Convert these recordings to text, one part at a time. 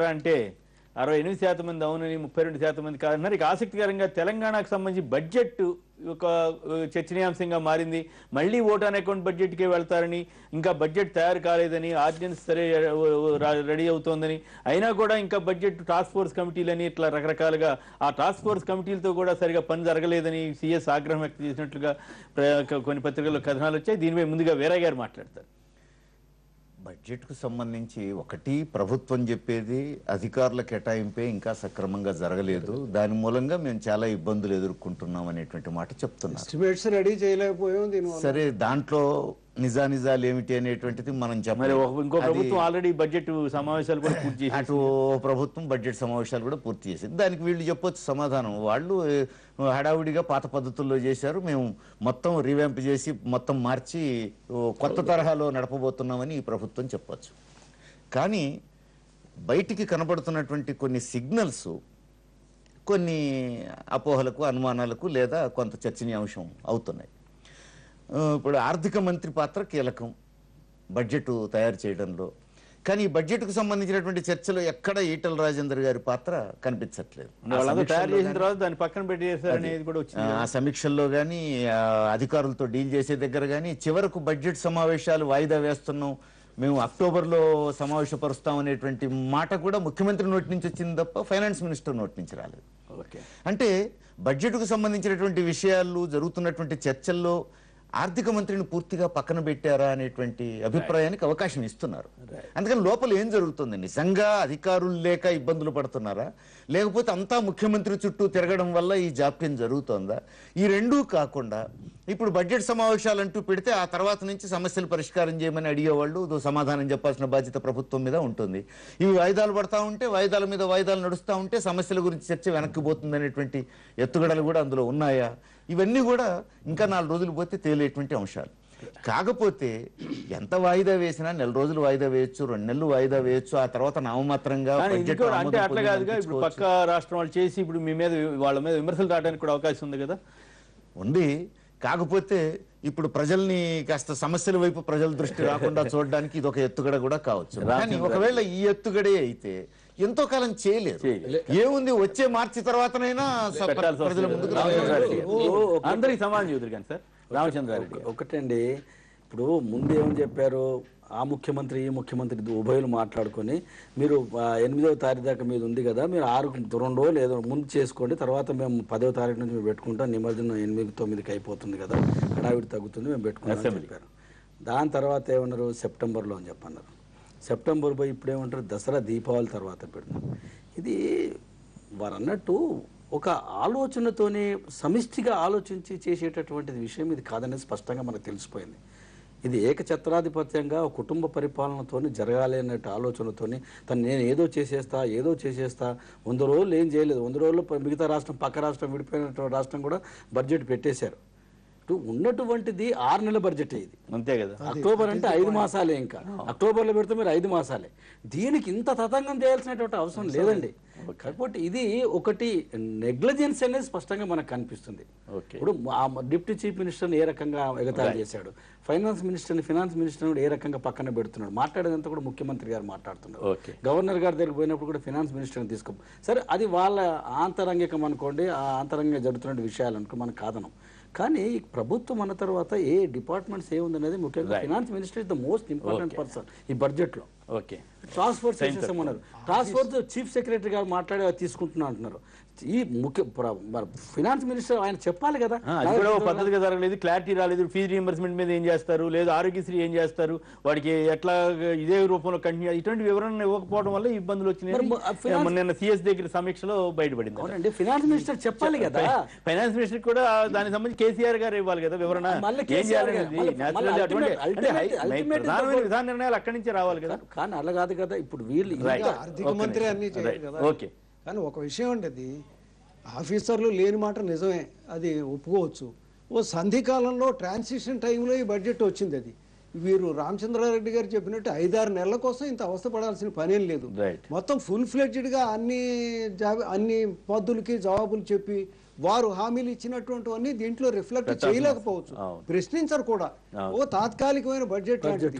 చేస్తారా అంటే అరవై ఎనిమిది శాతం మంది అవునని ముప్పై రెండు శాతం మంది కాదన్నారు ఇక ఆసక్తికరంగా తెలంగాణకు సంబంధించి బడ్జెట్ ఒక ఆ, చర్చనీయాంశంగా మారింది మళ్ళీ ఓట్ ఆన్ అకౌంట్ బడ్జెట్కే వెళ్తారని ఇంకా బడ్జెట్ తయారు కాలేదని ఆర్డినెన్స్ సరే ఆ, రా- రెడీ అవుతోందని అయినా కూడా ఇంకా బడ్జెట్ టాస్క్ ఫోర్స్ కమిటీలని ఇట్లా రకరకాలుగా ఆ టాస్క్ ఫోర్స్ కమిటీలతో కూడా సరిగా పని జరగలేదని సీఎస్ ఆగ్రహం వ్యక్తం చేసినట్లుగా ప్ర- కొన్ని పత్రికల్లో కథనాలు వచ్చాయి దీనిపై ముందుగా వీరయ్య గారు మాట్లాడతారు బడ్జెట్కు సంబంధించి ఒకటి ప్రభుత్వం చెప్పేది అధికారుల కేటాయింపే ఇంకా సక్రమంగా జరగలేదు దాని మూలంగా మేము చాలా ఇబ్బందులు ఎదుర్కొంటున్నాం అనేటువంటి మాట చెప్తున్నారు ఎస్టిమేట్స్ రెడీ చేయలేకపోయాం దీనివల్ల సరే దాంట్లో నిజానిజాలు ఏమిటి అనేటువంటిది మనం మరి చెప్పలేము ఒక- ఇంకో అది ప్రభుత్వం ఆల్రెడీ బడ్జెట్ సమావేశాలు కూడా పూర్తి చేసి అటు ప్రభుత్వం బడ్జెట్ సమావేశాలు కూడా పూర్తి చేసింది దానికి వీళ్ళు చెప్పొచ్చు సమాధానం వాళ్ళు ఏ, హడావుడిగా పాత పద్ధతుల్లో చేశారు మేము మొత్తం రివ్యాంప్ చేసి మొత్తం మార్చి ఓ, కొత్త తరహాలో నడపబోతున్నామని ఈ ప్రభుత్వం చెప్పొచ్చు కానీ బయటికి కనబడుతున్నటువంటి కొన్ని సిగ్నల్స్ కొన్ని అపోహలకు అనుమానాలకు లేదా కొంత చర్చనీయాంశం అవుతున్నాయి ఆ, ఇప్పుడు ఆర్థిక మంత్రి పాత్ర కీలకం బడ్జెట్ తయారు చేయడంలో కానీ ఈ బడ్జెట్కు సంబంధించినటువంటి చర్చలో ఎక్కడ ఈటల రాజేందర్ గారి పాత్ర కనిపించట్లేదు ఆ వాళ్ళందరూ తయారు సమీక్షల్లో చేసిన తర్వాత దాన్ని పక్కన పెట్టేశారనేది కూడా వచ్చింది ఆ సమీక్షల్లో కానీ అధికారులతో డీల్ చేసే దగ్గర కానీ చివరకు బడ్జెట్ సమావేశాలు వాయిదా వేస్తున్నాం మేము అక్టోబర్లో సమావేశపరుస్తాం అనేటువంటి మాట కూడా ముఖ్యమంత్రి నోటి నుంచి వచ్చింది తప్ప ఫైనాన్స్ మినిస్టర్ నోటి నుంచి రాలేదు ఓకే అంటే బడ్జెట్కు సంబంధించినటువంటి విషయాలు జరుగుతున్నటువంటి చర్చల్లో ఆర్థిక మంత్రిని పూర్తిగా పక్కన పెట్టారా అనేటువంటి అభిప్రాయానికి అవకాశం ఇస్తున్నారు అందుకని లోపల ఏం జరుగుతుంది నిజంగా అధికారులు లేక ఇబ్బందులు పడుతున్నారా లేకపోతే అంతా ముఖ్యమంత్రి చుట్టూ తిరగడం వల్ల ఈ జాప్యం జరుగుతోందా ఈ రెండూ కాకుండా ఇప్పుడు బడ్జెట్ సమావేశాలు అంటూ పెడితే ఆ తర్వాత నుంచి సమస్యలు పరిష్కారం చేయమని అడిగేవాళ్ళు దో సమాధానం చెప్పాల్సిన బాధ్యత ప్రభుత్వం మీద ఉంటుంది ఇవి వాయిదాలు పడతా ఉంటే వాయిదాల మీద వాయిదాలు నడుస్తూ ఉంటే సమస్యల గురించి చర్చ వెనక్కి పోతుంది అనేటువంటి ఎత్తుగడలు కూడా అందులో ఉన్నాయా ఇవన్నీ కూడా ఇంకా నాలుగు రోజులు పోతే తేలేటువంటి అంశాలు కాకపోతే ఎంత వాయిదా వేసినా నెల రోజులు వాయిదా వేయొచ్చు రెండు నెలలు వాయిదా వేయొచ్చు ఆ తర్వాత నామమాత్రంగా కానీ బడ్జెట్ ఇంకోటి అంటే ఆమోదం అట్లా పొంది కాదుగా ఇప్పుడు పంపించుకోవచ్చు. పక్క రాష్ట్రం వాళ్ళు చేసి ఇప్పుడు మీ మీద వాళ్ళ మీద విమర్శలు రావడానికి కూడా అవకాశం ఉంది కదా ఉంది కాకపోతే ఇప్పుడు ప్రజల్ని కాస్త సమస్యల వైపు ప్రజల దృష్టి రాకుండా చూడడానికి ఇది ఒక ఎత్తుగడ కూడా కావచ్చు కానీ ఒకవేళ ఈ ఎత్తుగడే అయితే ఎంతో కాలం చేయలేరు చేయలేరు. ఏముంది వచ్చే మార్చి తర్వాతనైనా స- పెట్టాల్సి ప్రజల వస్తుంది. ముందుకు రామచంద్రారెడ్డి రావాలి. గారు. అందరికి సమానం చూద్దరు కానీ సార్ రామచంద్రారెడ్డి గారు. ఒకటండి ఇప్పుడు ముందు ఏమని చెప్పారు ఆ ముఖ్యమంత్రి ఈ ముఖ్యమంత్రి ఇద్దరు ఉభయులు మాట్లాడుకొని మీరు ఆ, ఎనిమిదవ తారీఖు దాకా మీద ఉంది కదా మీరు ఆరు రెండు రోజులు ఏదో ముందు చేసుకోండి తర్వాత మేము పదవ తారీఖు నుంచి మేము పెట్టుకుంటాం నిమజ్జనం ఎనిమిది తొమ్మిదికి అయిపోతుంది కదా హడావిడి తగ్గుతుంది మేము పెట్టుకుంటాం అని చెప్పారు దాని తర్వాత ఏమన్నారు సెప్టెంబర్లో అని చెప్పన్నారు సెప్టెంబర్ పోయి ఇప్పుడు ఏమంటారు దసరా దీపావళి తర్వాత పెడతాం ఇది వారు అన్నట్టు ఒక ఆలోచనతోనే సమిష్టిగా ఆలోచించి చేసేటటువంటిది విషయం ఇది కాదనేది స్పష్టంగా మనకు తెలిసిపోయింది ఇది ఏకఛత్రాధిపత్యంగా ఒక కుటుంబ పరిపాలనతోని జరగాలి అనే ఆలోచనతోని తను నేను ఏదో చేసేస్తా ఏదో చేసేస్తా వంద రోజులు ఏం చేయలేదు వంద రోజులు ప- మిగతా రాష్ట్రం పక్క రాష్ట్రం విడిపోయినటువంటి రాష్ట్రం కూడా బడ్జెట్ పెట్టేశారు ఇటు ఉన్నటువంటిది ఆరు నెలల బడ్జెట్ ఇది అంతే కదా అక్టోబర్ అంటే ఐదు మాసాలే ఇంకా అక్టోబర్ లో పెడితే మీరు ఐదు మాసాలే దీనికి ఇంత తతంగం చేయాల్సినటువంటి అవసరం లేదండి కాబట్టి ఇది ఒకటి నెగ్లిజెన్స్ అనేది స్పష్టంగా మనకు కనిపిస్తుంది ఓకే. ఇప్పుడు ఆ డిప్యూటీ చీఫ్ మినిస్టర్ని ఏ రకంగా ఎగతాళి చేశాడు ఫైనాన్స్ మినిస్టర్ని ఫినాన్స్ మినిస్టర్ని కూడా ఏ రకంగా పక్కన పెడుతున్నాడు మాట్లాడేదంతా కూడా ముఖ్యమంత్రి గారు మాట్లాడుతున్నారు ఓకే. గవర్నర్ గారి దగ్గరికి పోయినప్పుడు కూడా ఫినాన్స్ మినిస్టర్ని తీసుకో సరే అది వాళ్ళ ఆంతరంగికం అనుకోండి ఆ ఆంతరంగంగా జరుగుతున్న విషయాలు అనుకో మనం కాదనం కానీ ఈ ప్రభుత్వం అన్న తర్వాత ఏ డిపార్ట్మెంట్స్ ఏముందనేది ముఖ్యంగా finance minister is the most important person ఈ బడ్జెట్ లో ఓకే టాస్క్ ఫోర్స్ చేసేసామన్నారు టాస్క్ ఫోర్స్ చీఫ్ సెక్రటరీ గారు మాట్లాడి అది తీసుకుంటున్నా అంటున్నారు ఈ ముఖ్య ప్ర- మరి ఫినాన్స్ మినిస్టర్ ఆయన చెప్పాలి కదా ఆ, అది కూడా ఓ పద్ధతిగా జరగలేదు క్లారిటీ రాలేదు ఫీజు రీఎంబర్స్మెంట్ మీద ఏం చేస్తారు లేదు ఆరోగ్యశ్రీ ఏం చేస్తారు వాడికి ఎట్లా ఇదే రూపంలో కంటిన్యూ ఇటువంటి వివరణ ఇవ్వకపోవడం వల్ల ఈ ఇబ్బందులు మరి మ- ఆ వచ్చినాయి finance- నిన్న సిఎస్ దగ్గర సమీక్షలో బయటపడింది అవునండి ఫినాన్స్ మినిస్టర్ చెప్పాలి కదా ఫైనాన్స్ మినిస్టర్ కూడా దానికి సంబంధించి కేసీఆర్ గారు ఇవ్వాలి కదా వివరణ మళ్ళీ ఏం కేసీఆర్ గారు, చేయాలనేది మళ్ళీ- Naturally మళ్ళీ అటువంటి ultimate- అంటే హై- ultimate- ultimate ప్రధానమైన విధాన నిర్ణయాలు అక్కడి నుంచే రావాలి కదా కానీ అలా కాదు కదా ఇప్పుడు వీళ్ళు Right. ఇంకా ఆర్థిక మంత్రి అన్ని చేయరు Right. కదా ఓకే కానీ ఒక విషయం అండి అది ఆఫీసర్లు లేని మాట నిజమే అది ఒప్పుకోవచ్చు ఓ సంధి కాలంలో ట్రాన్సిషన్ టైంలో ఈ బడ్జెట్ వచ్చింది అది వీరు రామచంద్రారెడ్డి గారు చెప్పినట్టు ఐదారు నెలల కోసం ఇంత అవస్థపడాల్సిన పనేం లేదు Right. మొత్తం ఫుల్ గా అన్ని జాబ్ అన్ని పద్దులకి జవాబులు చెప్పి వారు హామీలు ఇచ్చినటువంటివన్నీ దీంట్లో రిఫ్లెక్ట్ చేయలేకపోవచ్చు అవును. ప్రశ్నించరు కూడా ఓ తాత్కాలికమైన బడ్జెట్ లాంటిది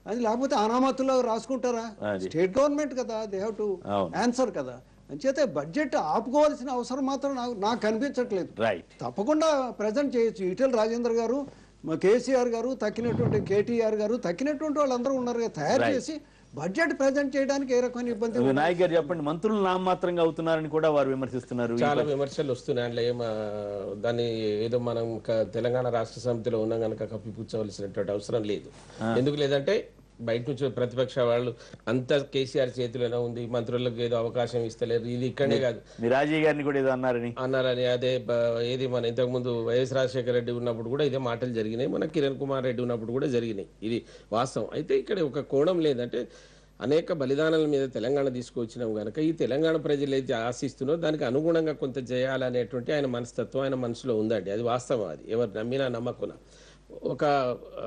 అది లేకపోతే అనామతుల్లో రాసుకుంటారా అది. స్టేట్ గవర్నమెంట్ కదా దే హ్యావ్ టు అవును. ఆన్సర్ కదా అంచేతే బడ్జెట్ ఆపుకోవాల్సిన అవసరం మాత్రం నాకు నాకు కనిపించట్లేదు రైట్ తప్పకుండా ప్రజెంట్ చేయొచ్చు ఈటెల రాజేందర్ గారు మా కేసీఆర్ గారు తక్కినటువంటి కేటీఆర్ గారు తక్కినటువంటి వాళ్ళందరూ ఉన్నారు కదా తయారు Right. చేసి బడ్జెట్ ప్రజెంట్ చేయడానికి ఏ రకమైన ఇబ్బంది ఉండదు. నాయక్ గారు చెప్పండి మంత్రులు నామమాత్రంగా అవుతున్నారని కూడా వారు విమర్శిస్తున్నారు చాలా విమర్శలు వస్తున్నాయి అందులో ఏం ఆ, దాన్ని ఏదో మనం క- తెలంగాణ రాష్ట్ర సమితిలో ఉన్నాం కనుక కప్పిపుచ్చవలసినటువంటి అవసరం లేదు ఎందుకు లేదంటే బయట నుంచి ప్రతిపక్ష వాళ్ళు అంత కేసీఆర్ చేతిలోనే ఉంది మంత్రులకు ఏదో అవకాశం ఇస్తలేరు ఇది ఇక్కడే కాదు మీ రాజీవ్ గారిని కూడా ఏదో అన్నారని అన్నారని అదే బ- ఏది మన ఇంతకుముందు వైఎస్ రాజశేఖర రెడ్డి ఉన్నప్పుడు కూడా ఇదే మాటలు జరిగినాయి మన కిరణ్ కుమార్ రెడ్డి ఉన్నప్పుడు కూడా జరిగినాయి ఇది వాస్తవం అయితే ఇక్కడ ఒక కోణం లేదంటే అనేక బలిదానాల మీద తెలంగాణ తీసుకొచ్చినాం కనుక ఈ తెలంగాణ ప్రజలు అయితే ఆశిస్తున్నారో దానికి అనుగుణంగా కొంత చేయాలనేటువంటి ఆయన మనస్తత్వం ఆయన మనసులో ఉందండి అది వాస్తవం అది ఎవరు నమ్మినా నమ్మకున్నా ఒక ఆ,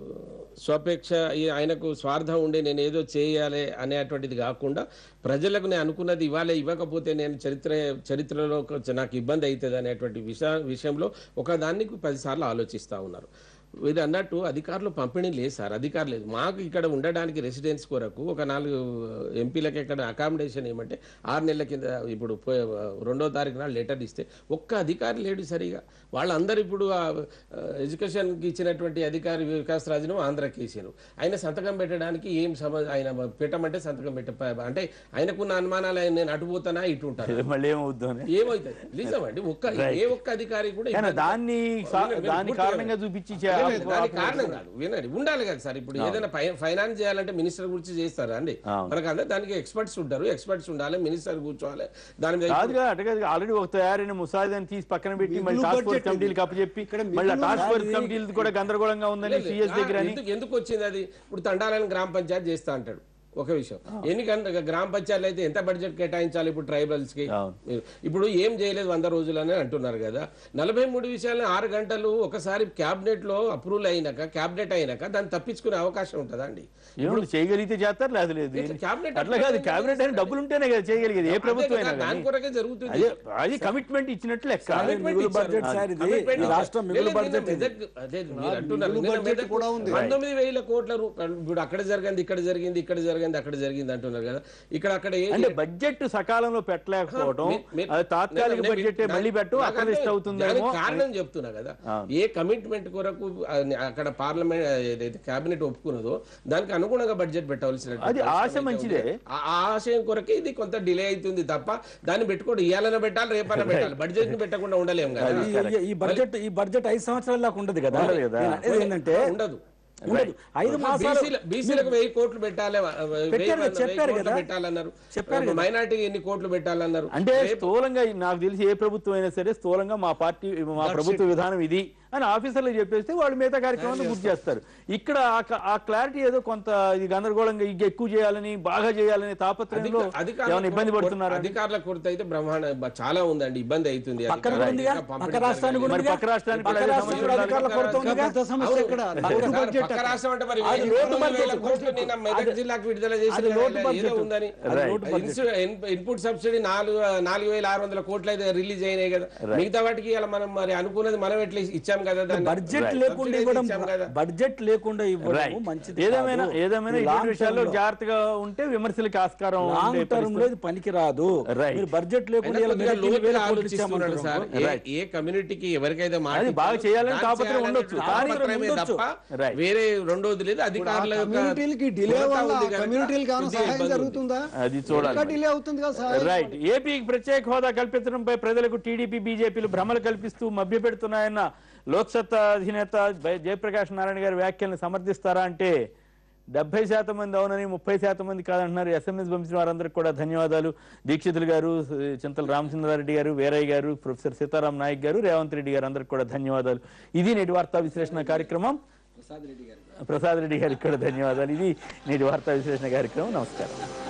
స్వపేక్ష ఈ- ఆయనకు స్వార్థం ఉండి నేను ఏదో చేయాలి అనేటువంటిది కాకుండా ప్రజలకు నేను అనుకున్నది ఇవ్వాలి ఇవ్వకపోతే నేను చరిత్ర చరిత్రలో కొంచెం నాకు ఇబ్బంది అవుతుంది అనేటువంటి విష విషయంలో ఒక దానికి పదిసార్లు ఆలోచిస్తూ ఉన్నారు ఇది అన్నట్టు అధికారులు పంపిణీ లేదు సార్ అధికారులు లేదు మాకు ఇక్కడ ఉండడానికి రెసిడెన్స్ కొరకు ఒక నాలుగు ఎంపీలకి ఇక్కడ అకామిడేషన్ ఏమంటే ఆరు నెలల కింద ఇప్పుడు పోయే రెండో తారీఖు నాడు లెటర్ ఇస్తే ఒక్క అధికారి లేడు సరిగా వాళ్ళందరూ ఇప్పుడు ఆ, ఆ, ఎడ్యుకేషన్కి ఇచ్చినటువంటి అధికారి వికాస్ రాజును ఆంధ్రకి వేసారు ఆయన సంతకం పెట్టడానికి ఏం సమ ఆయన పెట్టమంటే సంతకం పెట్ట అంటే ఆయనకున్న అనుమానాలు ఆయన నేను అటుపోతానా ఇటు ఉంటాను ఇది మళ్ళీ ఏమవుద్దు అని ఏమవుతుంది నిజం అండి ఒక్క ఏ ఒక్క అధికారి కూడా కానీ ఇబ్బంది- దాన్ని సా- వినండి, దాన్ని పూర్తిగా కారణంగా చూపించి చే- లేదు, దానికి కారణం కాదు వినండి ఉండాలి కదా సార్ ఇప్పుడు ఏదైనా ఫై- ఫైనాన్స్ చేయాలంటే మినిస్టర్ గురించి చేస్తారా అండి అవును. మనకు అందరూ దానికి ఎక్స్పర్ట్స్ ఉంటారు ఎక్స్పర్ట్స్ ఉండాలి మినిస్టర్ కూర్చోవాలి దాని మీద కాదుగా అటు ఆల్రెడీ ఒక తయారైన ముసాయిదాన్ని తీసి పక్కన పెట్టి మళ్ళీ టాస్క్ ఫోర్స్ కమిటీలకు అప్పచెప్పి మళ్ళీ టాస్క్ ఫోర్స్ కమిటీలు కూడా గందరగోళంగా ఉందని లేదు, సిఎస్ దగ్గర అని ఎందుకు ఎందుకు వచ్చింది అది ఇప్పుడు తండాలని గ్రామ పంచాయతీ చేస్తా అంటాడు ఒక విషయం ఎన్ని గంట గ్రామ పంచాయతీలు అయితే ఎంత బడ్జెట్ కేటాయించాలి ఇప్పుడు ట్రైబల్స్ కి అవును. మీరు- ఇప్పుడు ఏం చేయలేదు వంద రోజులని అంటున్నారు కదా నలభై మూడు విషయాలను ఆరు గంటలు ఒకసారి క్యాబినెట్ లో అప్రూవల్ అయినాక క్యాబినెట్ అయినాక దాన్ని తప్పించుకునే అవకాశం ఉంటుందా అండి ఏముంది చేయగలిగితే చేస్తారు లేదు లేదు క్యాబినెట్ అట్లా కాదు క్యాబినెట్ అయినా డబ్బులు ఉంటేనే కదా చేయగలిగేది ఏ ప్రభుత్వం అయినా దాని కానీ కొరకే జరుగుతుంది అదే అది కమిట్మెంట్ ఇచ్చినట్లు లెక్క Commitment మిగులు ఇచ్చారు. బడ్జెట్ సార్ ఇది. Commitment ఈ రాష్ట్రం ఇచ్చారు. మిగులు లేదు, బడ్జెట్ నిన్న మెదక్- అదే మీరు అంటున్నారు. మిగులు నిన్న బడ్జెట్ మెదక్ కూడా ఉంది. పంతొమ్మిది వేల కోట్ల రూపాయలు ఇప్పుడు అక్కడ జరిగింది ఇక్కడ జరిగింది ఇక్కడ జరిగింది అక్కడ జరిగింది అంటున్నారు కదా ఇక్కడ అక్కడ ఏం అంటే బడ్జెట్ సకాలంలో పెట్టలేకపోవడం మీ- మీ- అది తాత్కాలిక నేను- బడ్జెట్ నేను- మళ్ళీ పెట్టు నాకు అక్కడ అర్థం- ఇష్ట అవుతుందేమో దానికి కారణం చెప్తున్నా కదా అవును. ఏ కమిట్మెంట్ కొరకు ఆ, అక్కడ పార్లమెంట్ ఏదైతే కేబినెట్ ఒప్పుకున్నదో దానికి అనుగుణంగా బడ్జెట్ పెట్టవలసిన అది ఆశ మంచిదే. ఆ ఆ ఆశయం కొరకే ఇది కొంత డిలే అవుతుంది తప్ప దాన్ని పెట్టుకోండి ఇయాలన పెట్టాలి రేపన పెట్టాలి బడ్జెట్ ని పెట్టకుండా ఉండలేం కదా ఈ- ఈ- ఈ బడ్జెట్ ఈ బడ్జెట్ ఐదు సంవత్సరాల దాకా ఉండదు కదా ఉండదు కదా. నేను అనేది ఏంటంటే ఉండదు ఉండదు ఐదు మాసాలు బీసీల- బీసీలకు వెయ్యి కోట్లు పెట్టాలి వెయ్యి పెట్టారు కదా, వెయ్యి చెప్పారు కోట్లు కదా. పెట్టాలన్నారు చెప్పారు కదా. మైనార్టీకి ఎన్ని కోట్లు పెట్టాలన్నారు అంటే స్థూలంగా నాకు తెలిసి ఏ ప్రభుత్వం అయినా సరే స్థూలంగా మా పార్టీ మా ప్రభుత్వ విధానం ఇది అని ఆఫీసర్లు చెప్పేస్తే వాళ్ళు మిగతా కార్యక్రమాన్ని గుర్తు చేస్తారు ఇక్కడ ఆ క- ఆ క్లారిటీ ఏదో కొంత ఇది గందరగోళంగా ఇది ఎక్కువ చేయాలని బాగా చేయాలని తాపత్రయంలో అధిక- అధికారుల ఏమైనా ఇబ్బంది కొరత- పడుతున్నారా అధికారుల కొరత అయితే బ్రహ్మాండ బ- చాలా ఉందండి ఇబ్బంది అవుతుంది పక్కన అధికారులు ఉందిగా ఇంకా పంపిణీ పక్క రాష్ట్రానికి జరగాలి. మరి ఉందిగా. పక్క రాష్ట్రానికి పక్క కూడా రాష్ట్రానికి సమస్య అధికారుల కొరత ఇంకా ఉందిగా పెద్ద సమస్య అవును. ఎక్కడ పక్క లోటు రాష్ట్రం- బడ్జెట్ పక్క రాష్ట్రం అంటే మరి అది వెయ్యి లోటు తొమ్మిది వేల బడ్జెట్. కోట్లు నిన్న మెదక్ జిల్లాకు విడుదల చేసిన అది లోటు ఏదో బడ్జెట్. ఉందని అది లోటు బడ్జెట్. ఇన్సు- ఇన్- ఇన్పుట్ సబ్సిడీ నాలుగు నాలుగు వేల ఆరు వందల కోట్లు అయితే రిలీజ్ అయినాయి కదా మిగతా వాటికి ఇలా మనం మరి అనుకున్నది మనం ఎట్లా ఇచ్చాం కదా దాన్ని. Budget Right. లేకుండా Subsidy ఇవ్వడం ఇచ్చాం కదా. బడ్జెట్ లేకుండా ఇవ్వడం రైట్ మంచిది ఏదేమైనా కాదు. ఏదేమైనా ఈ ఇటువంటి లాంగ్ విషయాల్లో టర్మ్ లో- జాగ్రత్తగా ఉంటే విమర్శలకి ఆస్కారం ఉండే లాంగ్ టర్మ్ లో పరిస్థితి. ఇది పనికి రాదు Right. మీరు బడ్జెట్ లేకుండా ఆయన ఇలా కొద్దిగా మెరుగ్గా లోతుగా వేల కోట్లు ఆలోచిస్తున్నాడు సార్ ఇచ్చామంటున్నారు. ఏ- ఏ కమ్యూనిటీకి ఎవరికైతే మాట అది బాగా ఇచ్చారో చేయాలని దాన్ని తాపత్రయం చేయాలనే ఉండొచ్చు. తాపత్రయమే ఉండొచ్చు. తప్ప Right. వేరే రెండోది లేదు అధికారుల యొక్క కమ్యూనిటీలకి డిలే కొరత వల్ల ఉంది కనుక కమ్యూనిటీలకి ఏమైనా కొద్దిగా సహాయం ఇబ్బంది ఉంది. జరుగుతుందా అది చూడాలి ఇంకా మరి. డిలే అవుతుంది కదా సహాయం రైట్ ఏపీకి ప్రత్యేక హోదా కల్పించడంపై ప్రజలకు టీడీపీ బీజేపీలు భ్రమలు కల్పిస్తూ మభ్యపెడుతున్నాయన్న లోక్సత్తా అధినేత జయ- జయప్రకాష్ నారాయణ గారి వ్యాఖ్యలను సమర్థిస్తారా అంటే డెబ్బై శాతం మంది అవునని ముప్పై శాతం మంది కాదంటున్నారు ఎస్ఎంఎస్ పంపించిన వారందరికీ కూడా ధన్యవాదాలు దీక్షితులు గారు చింతల రామచంద్రారెడ్డి గారు వీరయ్య గారు ప్రొఫెసర్ సీతారాం నాయక్ గారు రేవంత్ రెడ్డి గారు అందరికి కూడా ధన్యవాదాలు ఇది నేటి వార్తా విశ్లేషణ కార్యక్రమం ప్రసాద్ రెడ్డి గారికి కూడా ధన్యవాదాలు ఇది నేటి వార్తా విశ్లేషణ కార్యక్రమం నమస్కారం